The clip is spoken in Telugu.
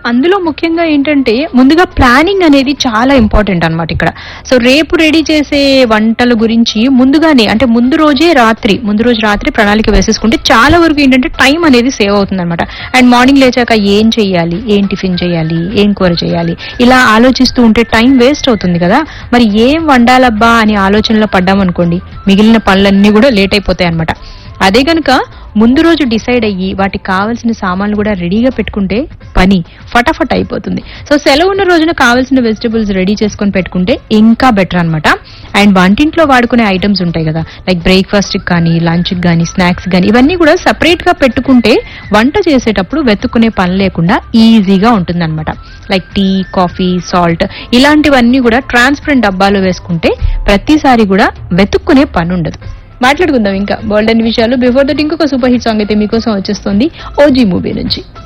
అందులో ముఖ్యంగా ఏంటంటే ముందుగా ప్లానింగ్ అనేది చాలా ఇంపార్టెంట్ అన్నమాట ఇక్కడ సో రేపు రెడీ చేసే వంటల గురించి ముందుగానే అంటే ముందు రోజే రాత్రి ముందు రోజు రాత్రి ప్రణాళిక వేసేసుకుంటే చాలా వరకు ఏంటంటే టైం అనేది సేవ్ అవుతుంది అనమాట అండ్ మార్నింగ్ లేచాక ఏం చేయాలి ఏం టిఫిన్ చేయాలి ఏం కూర చేయాలి ఇలా ఆలోచిస్తూ ఉంటే టైం వేస్ట్ అవుతుంది కదా మరి ఏం వండాలబ్బా అని ఆలోచనలో పడ్డామనుకోండి మిగిలిన పనులన్నీ కూడా లేట్ అయిపోతాయి అనమాట అదే కనుక ముందు రోజు డిసైడ్ అయ్యి వాటికి కావాల్సిన సామాన్లు కూడా రెడీగా పెట్టుకుంటే పని ఫటాఫట్ అయిపోతుంది సో సెలవు ఉన్న రోజున కావాల్సిన వెజిటబుల్స్ రెడీ చేసుకొని పెట్టుకుంటే ఇంకా బెటర్ అన్నమాట అండ్ వంటింట్లో వాడుకునే ఐటమ్స్ ఉంటాయి కదా లైక్ బ్రేక్ఫాస్ట్ కానీ లంచ్ కానీ స్నాక్స్ కానీ ఇవన్నీ కూడా సపరేట్ గా పెట్టుకుంటే వంట చేసేటప్పుడు వెతుక్కునే పని లేకుండా ఈజీగా ఉంటుంది లైక్ టీ కాఫీ సాల్ట్ ఇలాంటివన్నీ కూడా ట్రాన్స్పరెంట్ డబ్బాలో వేసుకుంటే ప్రతిసారి కూడా వెతుక్కునే పని ఉండదు మాట్లాడుకుందాం ఇంకా బోల్డ్ అన్ని విషయాలు బిఫోర్ దట్ ఇంకొక సూపర్ హిట్ సాంగ్ అయితే మీకోసం వచ్చేస్తుంది ఓజీ మూవీ నుంచి